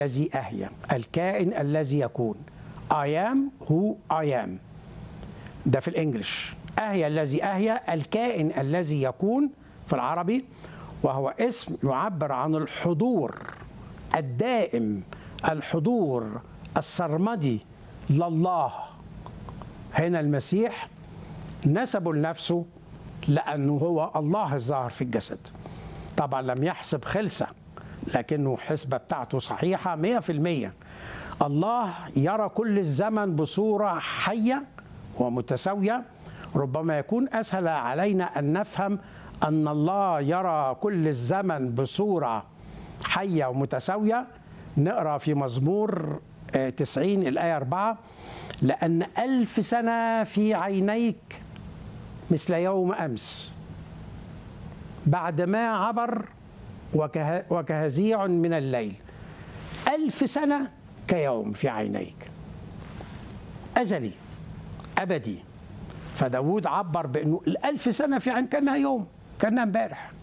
الذي أهي الكائن الذي يكون I am who I am ده في الإنجليش أهي الذي أهي الكائن الذي يكون في العربي وهو اسم يعبر عن الحضور الدائم الحضور السرمدي لله هنا المسيح نسبه لنفسه لأنه هو الله الظاهر في الجسد طبعا لم يحسب خلسة لكنه حسبة بتاعته صحيحة مية في المية الله يرى كل الزمن بصورة حية ومتساوية ربما يكون أسهل علينا أن نفهم أن الله يرى كل الزمن بصورة حية ومتساوية نقرأ في مزمور تسعين الآية أربعة لأن ألف سنة في عينيك مثل يوم أمس بعد ما عبر وكه وكهزيع من الليل ألف سنة كيوم في عينيك أزلي أبدي فداود عبر بأنه الألف سنة في عين كأنها يوم كأنها امبارح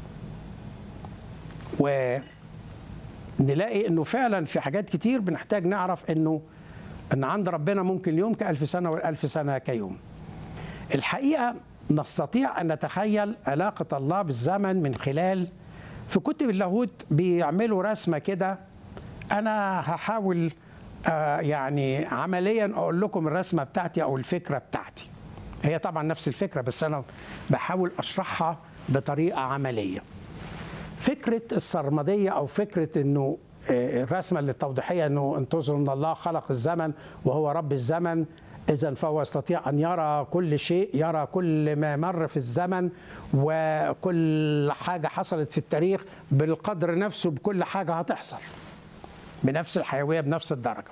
ونلاقي أنه فعلا في حاجات كتير بنحتاج نعرف أنه أن عند ربنا ممكن اليوم كألف سنة والألف سنة كيوم الحقيقة نستطيع أن نتخيل علاقة الله بالزمن من خلال في كتب اللاهوت بيعملوا رسمة كده أنا هحاول آه يعني عمليا أقول لكم الرسمة بتاعتي أو الفكرة بتاعتي هي طبعا نفس الفكرة بس أنا بحاول أشرحها بطريقة عملية فكرة السرمدية أو فكرة أنه الرسمة التوضيحية أنه انتظروا أن الله خلق الزمن وهو رب الزمن إذا فهو يستطيع أن يرى كل شيء يرى كل ما مر في الزمن وكل حاجة حصلت في التاريخ بالقدر نفسه بكل حاجة هتحصل بنفس الحيوية بنفس الدرجة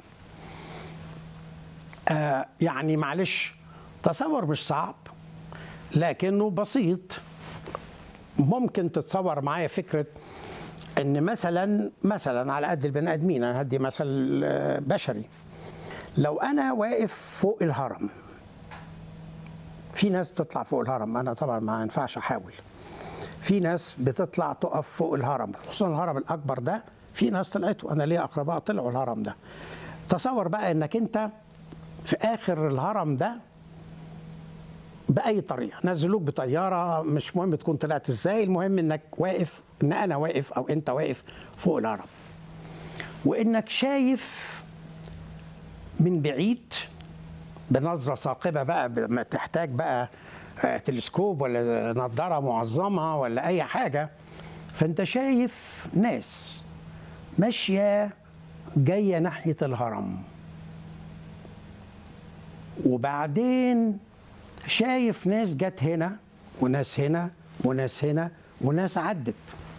آه يعني معلش تصور مش صعب لكنه بسيط ممكن تتصور معايا فكرة ان مثلا مثلا على قد البني ادمين انا هدي مثل بشري لو انا واقف فوق الهرم في ناس بتطلع فوق الهرم انا طبعا ما ينفعش احاول في ناس بتطلع تقف فوق الهرم خصوصا الهرم الاكبر ده في ناس طلعته انا ليا اقرباء طلعوا الهرم ده تصور بقى انك انت في اخر الهرم ده باي طريقه نزلوك بطياره مش مهم تكون طلعت ازاي المهم انك واقف ان انا واقف او انت واقف فوق الهرم وانك شايف من بعيد بنظره ثاقبه بقى ما تحتاج بقى تلسكوب ولا نظاره معظمه ولا اي حاجه فانت شايف ناس ماشيه جايه ناحيه الهرم وبعدين شايف ناس جت هنا وناس هنا وناس هنا وناس عدت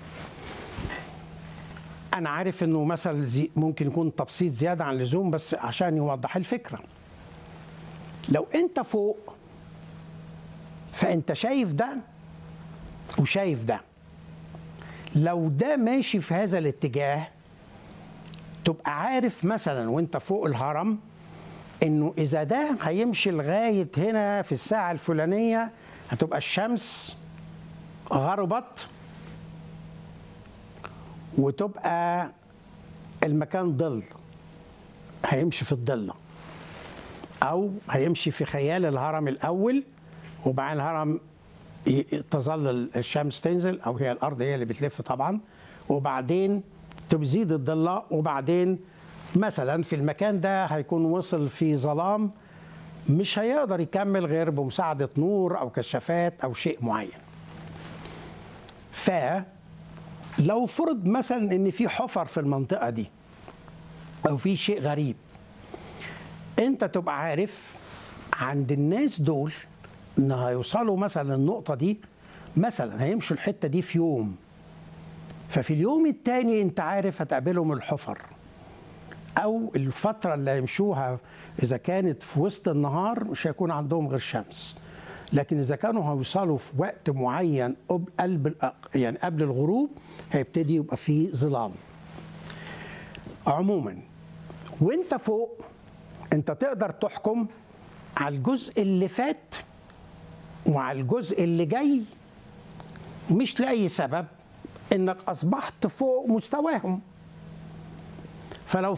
انا عارف انه مثل زي ممكن يكون تبسيط زياده عن اللزوم بس عشان يوضح الفكره لو انت فوق فانت شايف ده وشايف ده لو ده ماشي في هذا الاتجاه تبقى عارف مثلا وانت فوق الهرم انه اذا ده هيمشي لغايه هنا في الساعه الفلانيه هتبقى الشمس غربت وتبقى المكان ظل هيمشي في الضله او هيمشي في خيال الهرم الاول وبعدين الهرم تظل الشمس تنزل او هي الارض هي اللي بتلف طبعا وبعدين تزيد الضله وبعدين مثلا في المكان ده هيكون وصل في ظلام مش هيقدر يكمل غير بمساعدة نور أو كشافات أو شيء معين فلو فرض مثلا ان في حفر في المنطقة دي أو في شيء غريب أنت تبقى عارف عند الناس دول إن هيوصلوا مثلا النقطة دي مثلا هيمشوا الحتة دي في يوم ففي اليوم التاني أنت عارف هتقابلهم الحفر او الفتره اللي هيمشوها اذا كانت في وسط النهار مش هيكون عندهم غير شمس لكن اذا كانوا هيوصلوا في وقت معين قبل يعني قبل الغروب هيبتدي يبقى فيه ظلال عموما وانت فوق انت تقدر تحكم على الجزء اللي فات وعلى الجزء اللي جاي مش لاي سبب انك اصبحت فوق مستواهم فلو